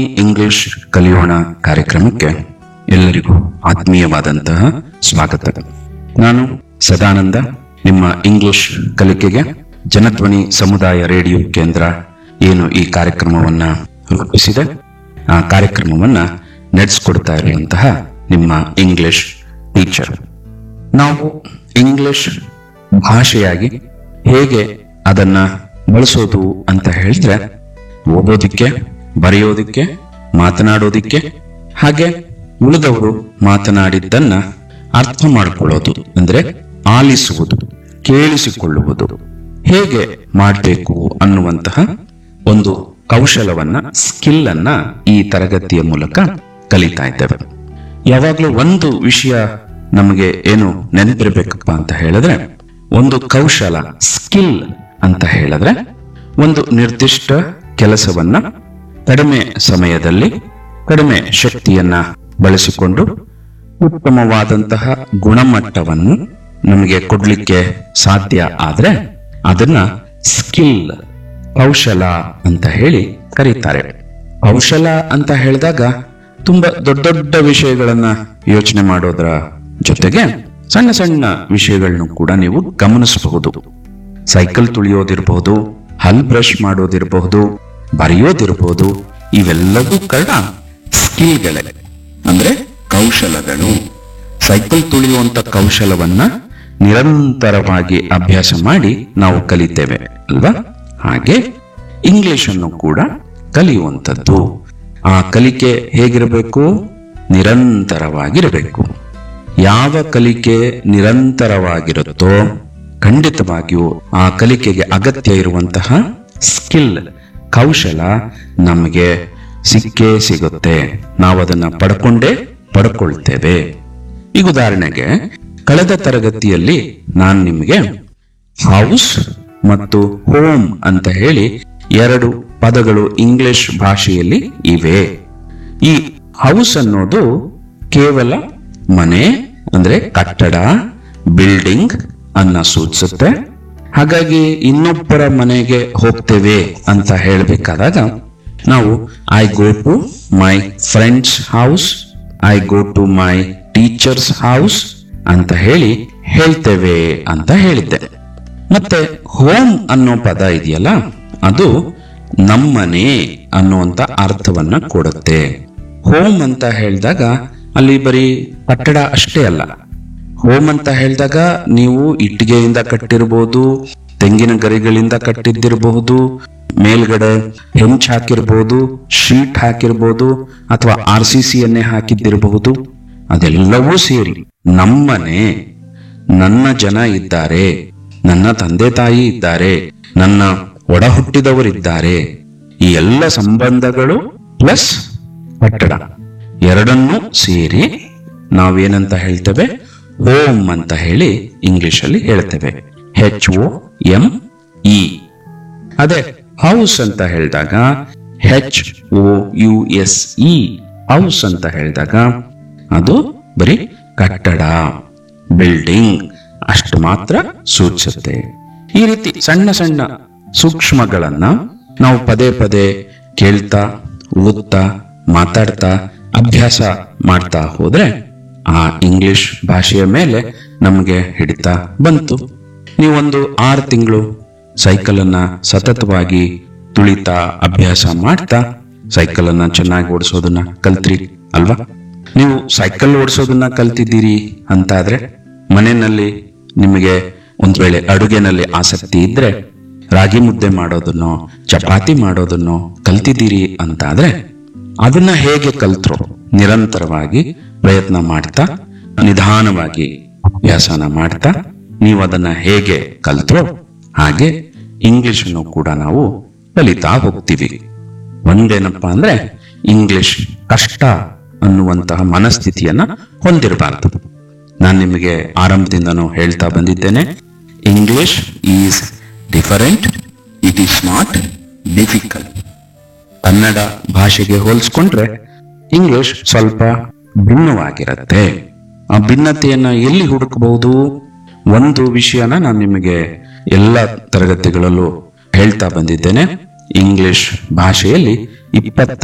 English ಕಲಿಯೋಣ ಕಾರ್ಯಕ್ರಮಕ್ಕೆ ಎಲ್ಲರಿಗೂ ಆತ್ಮೀಯವಾದಂತಹ ಸ್ವಾಗತ ನಾನು ಸದಾನಂದ ನಿಮ್ಮ ಇಂಗ್ಲಿಷ್ ಕಲಿಕೆಗೆ ಜನಧ್ವನಿ ಸಮುದಾಯ ರೇಡಿಯೋ ಕೇಂದ್ರ ಏನು ಈ ಕಾರ್ಯಕ್ರಮವನ್ನ ರೂಪಿಸಿದೆ ಆ ಕಾರ್ಯಕ್ರಮವನ್ನ ನಡೆಸಿಕೊಡ್ತಾ ಇರುವಂತಹ ನಿಮ್ಮ ಇಂಗ್ಲಿಷ್ ಟೀಚರ್ ನಾವು ಇಂಗ್ಲಿಷ್ ಭಾಷೆಯಾಗಿ ಹೇಗೆ ಅದನ್ನ ಬಳಸೋದು ಅಂತ ಹೇಳಿದ್ರೆ ಓದೋದಿಕ್ಕೆ ಬರೆಯೋದಿಕ್ಕೆ ಮಾತನಾಡೋದಿಕ್ಕೆ ಹಾಗೆ ಉಳಿದವರು ಮಾತನಾಡಿದ್ದನ್ನ ಅರ್ಥ ಮಾಡಿಕೊಳ್ಳೋದು ಅಂದ್ರೆ ಆಲಿಸುವುದು ಕೇಳಿಸಿಕೊಳ್ಳುವುದು ಹೇಗೆ ಮಾಡಬೇಕು ಅನ್ನುವಂತಹ ಒಂದು ಕೌಶಲವನ್ನ ಸ್ಕಿಲ್ ಅನ್ನ ಈ ತರಗತಿಯ ಮೂಲಕ ಕಲಿತಾ ಇದ್ದೇವೆ ಯಾವಾಗ್ಲೂ ಒಂದು ವಿಷಯ ನಮಗೆ ಏನು ನೆನಪಿರ್ಬೇಕಪ್ಪ ಅಂತ ಹೇಳಿದ್ರೆ ಒಂದು ಕೌಶಲ ಸ್ಕಿಲ್ ಅಂತ ಹೇಳಿದ್ರೆ ಒಂದು ನಿರ್ದಿಷ್ಟ ಕೆಲಸವನ್ನ ಕಡಿಮೆ ಸಮಯದಲ್ಲಿ ಕಡಿಮೆ ಶಕ್ತಿಯನ್ನ ಬಳಸಿಕೊಂಡು ಉತ್ತಮವಾದಂತಹ ಗುಣಮಟ್ಟವನ್ನು ನಮಗೆ ಕೊಡ್ಲಿಕ್ಕೆ ಸಾಧ್ಯ ಆದ್ರೆ ಅದನ್ನ ಸ್ಕಿಲ್ ಕೌಶಲ ಅಂತ ಹೇಳಿ ಕರೀತಾರೆ ಕೌಶಲ ಅಂತ ಹೇಳಿದಾಗ ತುಂಬಾ ದೊಡ್ಡ ದೊಡ್ಡ ವಿಷಯಗಳನ್ನ ಯೋಚನೆ ಮಾಡೋದರ ಜೊತೆಗೆ ಸಣ್ಣ ಸಣ್ಣ ವಿಷಯಗಳನ್ನು ಕೂಡ ನೀವು ಗಮನಿಸಬಹುದು ಸೈಕಲ್ ತುಳಿಯೋದಿರಬಹುದು ಹಲ್ ಬ್ರಷ್ ಮಾಡೋದಿರಬಹುದು ಬರೆಯೋದಿರಬಹುದು ಇವೆಲ್ಲವೂ ಕೂಡ ಸ್ಕಿಲ್ಗಳೇ ಅಂದ್ರೆ ಕೌಶಲಗಳು ಸೈಕಲ್ ತುಳಿಯುವಂತ ಕೌಶಲವನ್ನ ನಿರಂತರವಾಗಿ ಅಭ್ಯಾಸ ಮಾಡಿ ನಾವು ಕಲಿತೇವೆ ಅಲ್ವಾ ಹಾಗೆ ಇಂಗ್ಲಿಷ್ ಅನ್ನು ಕೂಡ ಕಲಿಯುವಂಥದ್ದು ಆ ಕಲಿಕೆ ಹೇಗಿರಬೇಕು ನಿರಂತರವಾಗಿರಬೇಕು ಯಾವ ಕಲಿಕೆ ನಿರಂತರವಾಗಿರುತ್ತೋ ಖಂಡಿತವಾಗಿಯೂ ಆ ಕಲಿಕೆಗೆ ಅಗತ್ಯ ಇರುವಂತಹ ಸ್ಕಿಲ್ ಕೌಶಲ ನಮಗೆ ಸಿಕ್ಕೇ ಸಿಗುತ್ತೆ ನಾವು ಅದನ್ನ ಪಡ್ಕೊಂಡೇ ಪಡ್ಕೊಳ್ತೇವೆ ಈಗ ಉದಾಹರಣೆಗೆ ಕಳೆದ ತರಗತಿಯಲ್ಲಿ ನಾನು ನಿಮಗೆ ಹೌಸ್ ಮತ್ತು ಹೋಮ್ ಅಂತ ಹೇಳಿ ಎರಡು ಪದಗಳು ಇಂಗ್ಲಿಷ್ ಭಾಷೆಯಲ್ಲಿ ಇವೆ ಈ ಹೌಸ್ ಅನ್ನೋದು ಕೇವಲ ಮನೆ ಅಂದ್ರೆ ಕಟ್ಟಡ ಬಿಲ್ಡಿಂಗ್ ಅನ್ನ ಸೂಚಿಸುತ್ತೆ ಹಾಗಾಗಿ ಇನ್ನೊಬ್ಬರ ಮನೆಗೆ ಹೋಗ್ತೇವೆ ಅಂತ ಹೇಳಬೇಕಾದಾಗ ನಾವು I go to my friend's house I go to my teacher's house ಅಂತ ಹೇಳಿ ಹೇಳ್ತೇವೆ ಅಂತ ಹೇಳಿದ್ದೆ ಮತ್ತೆ ಹೋಮ್ ಅನ್ನೋ ಪದ ಇದೆಯಲ್ಲ ಅದು ನಮ್ಮನೆ ಅನ್ನುವಂತ ಅರ್ಥವನ್ನ ಕೊಡುತ್ತೆ ಹೋಮ್ ಅಂತ ಹೇಳಿದಾಗ ಅಲ್ಲಿ ಬರೀ ಕಟ್ಟಡ ಅಷ್ಟೇ ಅಲ್ಲ ಹೋಮ್ ಅಂತ ಹೇಳಿದಾಗ ನೀವು ಇಟ್ಟಿಗೆಯಿಂದ ಕಟ್ಟಿರಬಹುದು ತೆಂಗಿನ ಗರಿಗಳಿಂದ ಕಟ್ಟಿದ್ದಿರಬಹುದು ಮೇಲ್ಗಡೆ ಹೆಂಚ್ ಹಾಕಿರ್ಬೋದು ಶೀಟ್ ಹಾಕಿರ್ಬೋದು ಅಥವಾ ಆರ್ ಸಿ ಸಿ ಎನ್ನೇ ಹಾಕಿದ್ದಿರಬಹುದು ಅದೆಲ್ಲವೂ ಸೇರಿ ನಮ್ಮನೆ ನನ್ನ ಜನ ಇದ್ದಾರೆ ನನ್ನ ತಂದೆ ತಾಯಿ ಇದ್ದಾರೆ ನನ್ನ ಒಡ ಹುಟ್ಟಿದವರಿದ್ದಾರೆ ಈ ಎಲ್ಲ ಸಂಬಂಧಗಳು ಪ್ಲಸ್ ಕಟ್ಟಡ ಎರಡನ್ನೂ ಸೇರಿ ನಾವೇನಂತ ಹೇಳ್ತೇವೆ ಹೋಮ್ ಅಂತ ಹೇಳಿ ಇಂಗ್ಲಿಷ್ ಅಲ್ಲಿ ಹೇಳ್ತೇವೆ ಹೆಚ್ ಒ ಎಂ ಇ ಅದೇ ಹೌಸ್ ಅಂತ ಹೇಳಿದಾಗ H O U S E house ಅಂತ ಹೇಳಿದಾಗ ಅದು ಬರೀ ಕಟ್ಟಡ ಬಿಲ್ಡಿಂಗ್ ಅಷ್ಟು ಮಾತ್ರ ಸೂಚಿಸುತ್ತೆ ಈ ರೀತಿ ಸಣ್ಣ ಸಣ್ಣ ಸೂಕ್ಷ್ಮಗಳನ್ನ ನಾವು ಪದೇ ಪದೇ ಕೇಳ್ತಾ ಓದ್ತಾ ಮಾತಾಡ್ತಾ ಅಭ್ಯಾಸ ಮಾಡ್ತಾ ಹೋದ್ರೆ ಆ ಇಂಗ್ಲಿಷ್ ಭಾಷೆಯ ಮೇಲೆ ನಮಗೆ ಹಿಡಿತಾ ಬಂತು ನೀವೊಂದು ಆರು ತಿಂಗಳು ಸೈಕಲ್ ಅನ್ನ ಸತತವಾಗಿ ತುಳಿತಾ ಅಭ್ಯಾಸ ಮಾಡ್ತಾ ಸೈಕಲ್ ಅನ್ನ ಚೆನ್ನಾಗಿ ಓಡಿಸೋದನ್ನ ಕಲ್ತ್ರಿ ಅಲ್ವಾ ನೀವು ಸೈಕಲ್ ಓಡಿಸೋದನ್ನ ಕಲ್ತಿದ್ದೀರಿ ಅಂತಾದ್ರೆ ಮನೆಯಲ್ಲಿ ನಿಮಗೆ ಒಂದ್ ವೇಳೆ ಅಡುಗೆನಲ್ಲಿ ಆಸಕ್ತಿ ಇದ್ರೆ ರಾಗಿ ಮುದ್ದೆ ಮಾಡೋದನ್ನೋ ಚಪಾತಿ ಮಾಡೋದನ್ನೋ ಕಲ್ತಿದ್ದೀರಿ ಅಂತಾದ್ರೆ ಅದನ್ನ ಹೇಗೆ ಕಲ್ತ್ರೋ ನಿರಂತರವಾಗಿ ಪ್ರಯತ್ನ ಮಾಡ್ತಾ ನಿಧಾನವಾಗಿ ಅಭ್ಯಾಸನ ಮಾಡ್ತಾ ನೀವು ಅದನ್ನ ಹೇಗೆ ಕಲ್ತ್ರೋ ಹಾಗೆ ಇಂಗ್ಲಿಷ್ ಅನ್ನು ಕೂಡ ನಾವು ಕಲಿತಾ ಹೋಗ್ತೀವಿ ಒಂದೇನಪ್ಪ ಅಂದ್ರೆ ಇಂಗ್ಲಿಷ್ ಕಷ್ಟ ಅನ್ನುವಂತಹ ಮನಸ್ಥಿತಿಯನ್ನ ಹೊಂದಿರಬಾರದು ನಾನು ನಿಮಗೆ ಆರಂಭದಿಂದನೂ ಹೇಳ್ತಾ ಬಂದಿದ್ದೇನೆ English is different it is not difficult Kannada ಭಾಷೆಗೆ ಹೋಲಿಸ್ಕೊಂಡ್ರೆ ಇಂಗ್ಲಿಷ್ ಸ್ವಲ್ಪ ಭಿನ್ನವಾಗಿರುತ್ತೆ ಆ ಭಿನ್ನತೆಯನ್ನ ಎಲ್ಲಿ ಹುಡುಕಬಹುದು ಒಂದು ವಿಷಯನ ನಾನು ನಿಮಗೆ ಎಲ್ಲ ತರಗತಿಗಳಲ್ಲೂ ಹೇಳ್ತಾ ಬಂದಿದ್ದೇನೆ ಇಂಗ್ಲಿಷ್ ಭಾಷೆಯಲ್ಲಿ ಇಪ್ಪತ್ತ